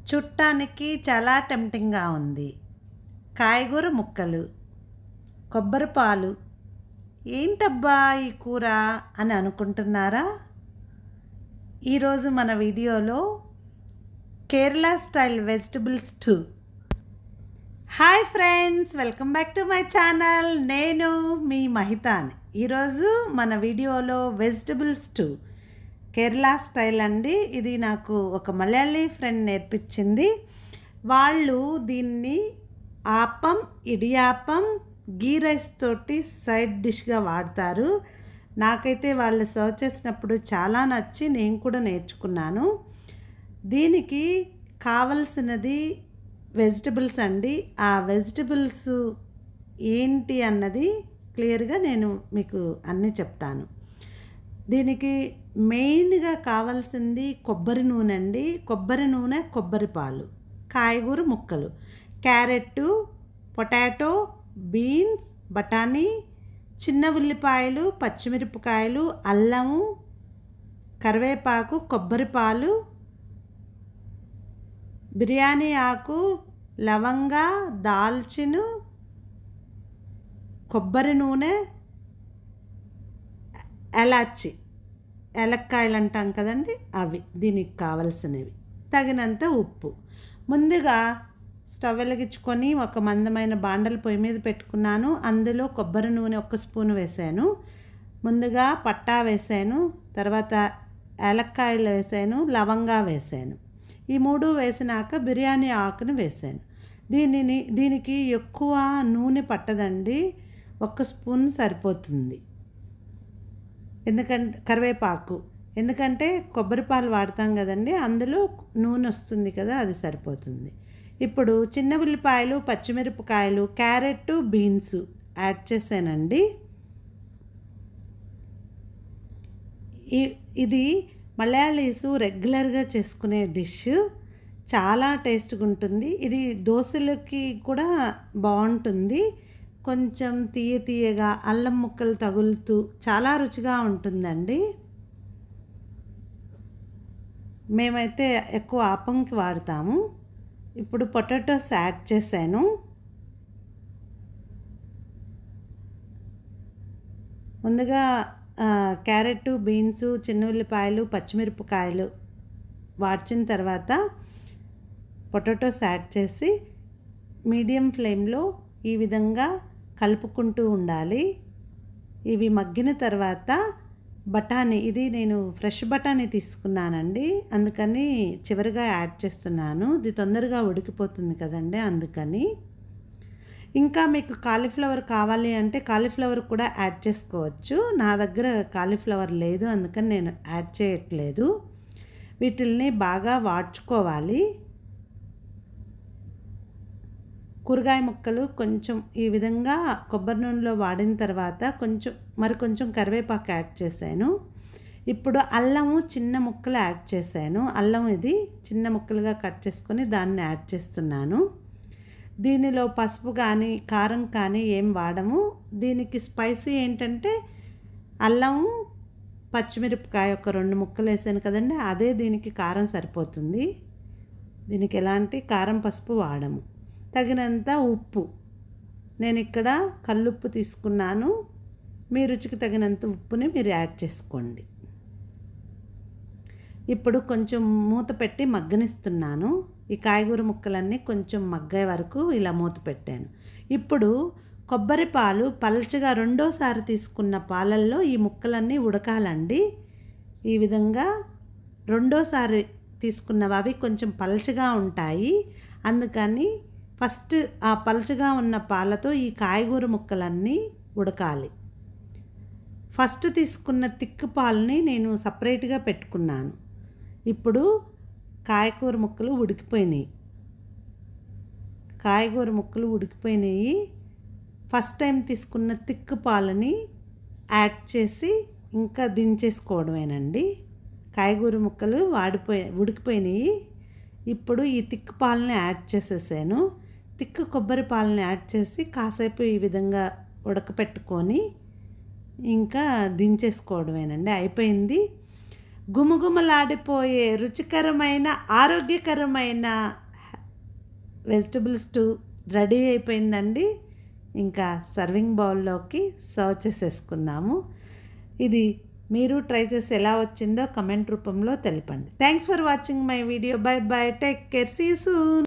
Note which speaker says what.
Speaker 1: చుట్టానికి చాలా టెంప్టింగ్గా ఉంది కాయగూర ముక్కలు కొబ్బరి పాలు ఏంటబ్బా ఈ కూర అని అనుకుంటున్నారా ఈరోజు మన వీడియోలో Kerala style vegetable stew hi friends welcome back to my channel నేను మీ మహితాని ఈరోజు మన వీడియోలో వెజిటబుల్ స్టూ కేరళ స్టైల్ అండి ఇది నాకు ఒక మలయాళీ ఫ్రెండ్ నేర్పించింది వాళ్ళు దీన్ని ఆపం ఇడియాపం గీ రైస్ తోటి సైడ్ డిష్గా వాడతారు నాకైతే వాళ్ళు సర్వ్ చేసినప్పుడు చాలా నచ్చి నేను కూడా నేర్చుకున్నాను దీనికి కావలసినది వెజిటబుల్స్ అండి ఆ వెజిటబుల్స్ ఏంటి అన్నది క్లియర్గా నేను మీకు అన్నీ చెప్తాను దీనికి మెయిన్గా కావాల్సింది కొబ్బరి నూనె అండి కొబ్బరి నూనె కొబ్బరి పాలు కాయగూర ముక్కలు క్యారెట్ పొటాటో బీన్స్ బఠానీ చిన్న ఉల్లిపాయలు పచ్చిమిరపకాయలు అల్లము కరివేపాకు కొబ్బరి పాలు బిర్యానీ ఆకు లవంగ దాల్చిను కొబ్బరి నూనె ఎలాచి ఎలక్కాయలు అంటాం కదండి అవి దీనికి కావలసినవి తగినంత ఉప్పు ముందుగా స్టవ్ వెలిగించుకొని ఒక మందమైన బాండల పొయ్యి మీద పెట్టుకున్నాను అందులో కొబ్బరి నూనె ఒక స్పూన్ వేసాను ముందుగా పట్టా వేసాను తర్వాత ఏలక్కాయలు వేసాను లవంగా వేసాను ఈ మూడు వేసినాక బిర్యానీ ఆకుని వేసాను దీనిని దీనికి ఎక్కువ నూనె పట్టదండి ఒక్క స్పూన్ సరిపోతుంది ఎందుకంటే కరివేపాకు ఎందుకంటే కొబ్బరి పాలు వాడతాం కదండి అందులో నూనె వస్తుంది కదా అది సరిపోతుంది ఇప్పుడు చిన్న ఉల్లిపాయలు పచ్చిమిరపకాయలు క్యారెట్ బీన్స్ యాడ్ చేశానండి ఈ ఇది మలయాళీసు రెగ్యులర్గా చేసుకునే డిష్ చాలా టేస్ట్గా ఉంటుంది ఇది దోశలకి కూడా బాగుంటుంది కొంచెం తీయ తీయగా అల్లం ముక్కలు తగులుతూ చాలా రుచిగా ఉంటుందండి మేమైతే ఎక్కువ ఆపంకి వాడతాము ఇప్పుడు పొటాటోస్ యాడ్ చేశాను ముందుగా క్యారెట్ బీన్స్ చిన్న ఉల్లిపాయలు పచ్చిమిరపకాయలు వాడ్చిన తర్వాత పొటాటోస్ యాడ్ చేసి మీడియం ఫ్లేమ్లో ఈ విధంగా కలుపుకుంటూ ఉండాలి ఇవి మగ్గిన తర్వాత బఠానీ ఇది నేను ఫ్రెష్ బఠానీ తీసుకున్నానండి అందుకని చివరిగా యాడ్ చేస్తున్నాను ఇది తొందరగా ఉడికిపోతుంది కదండి అందుకని ఇంకా మీకు కాలీఫ్లవర్ కావాలి అంటే కాలీఫ్లవర్ కూడా యాడ్ చేసుకోవచ్చు నా దగ్గర కాలీఫ్లవర్ లేదు అందుకని నేను యాడ్ చేయట్లేదు వీటిల్ని బాగా వాడ్చుకోవాలి కూరగాయ ముక్కలు కొంచెం ఈ విధంగా కొబ్బరి నూనెలో వాడిన తర్వాత కొంచెం మరి కొంచెం కరివేపాకు యాడ్ చేశాను ఇప్పుడు అల్లము చిన్న ముక్కలు యాడ్ చేశాను అల్లం ఇది చిన్న ముక్కలుగా కట్ చేసుకొని దాన్ని యాడ్ చేస్తున్నాను దీనిలో పసుపు కానీ కారం కానీ ఏం వాడము దీనికి స్పైసీ ఏంటంటే అల్లము పచ్చిమిరపకాయ ఒక రెండు ముక్కలు వేసాను కదండి అదే దీనికి కారం సరిపోతుంది దీనికి ఎలాంటి కారం పసుపు వాడము తగినంత ఉప్పు నేను ఇక్కడ కల్లుప్పు తీసుకున్నాను మీ రుచికి తగినంత ఉప్పుని మీరు యాడ్ చేసుకోండి ఇప్పుడు కొంచెం మూత పెట్టి మగ్గనిస్తున్నాను ఈ కాయగూర ముక్కలన్నీ కొంచెం మగ్గే వరకు ఇలా మూత పెట్టాను ఇప్పుడు కొబ్బరి పాలు పల్చగా రెండోసారి తీసుకున్న పాలల్లో ఈ ముక్కలన్నీ ఉడకాలండి ఈ విధంగా రెండోసారి తీసుకున్నవి అవి కొంచెం పల్చగా ఉంటాయి అందుకని ఫస్ట్ ఆ పలచగా ఉన్న పాలతో ఈ కాయగూర ముక్కలన్నీ ఉడకాలి ఫస్ట్ తీసుకున్న తిక్కు పాలని నేను సపరేట్గా పెట్టుకున్నాను ఇప్పుడు కాయగూర ముక్కలు ఉడికిపోయినాయి కాయగూర ముక్కలు ఉడికిపోయినాయి ఫస్ట్ టైం తీసుకున్న తిక్కు పాలని యాడ్ చేసి ఇంకా దించేసుకోవడమేనండి కాయగూర ముక్కలు వాడిపోయి ఉడికిపోయినాయి ఇప్పుడు ఈ తిక్కు పాలని యాడ్ చేసేసాను తిక్కు కొబ్బరి పాలని యాడ్ చేసి కాసేపు ఈ విధంగా ఉడకపెట్టుకొని ఇంకా దించేసుకోవడమేనండి అయిపోయింది గుమగుమలాడిపోయే రుచికరమైన ఆరోగ్యకరమైన వెజిటబుల్ స్టూ రెడీ అయిపోయిందండి ఇంకా సర్వింగ్ బౌల్లోకి సర్వ్ చేసేసుకుందాము ఇది మీరు ట్రై చేసి ఎలా వచ్చిందో కమెంట్ రూపంలో తెలపండి thanks for watching my video bye bye take care see soon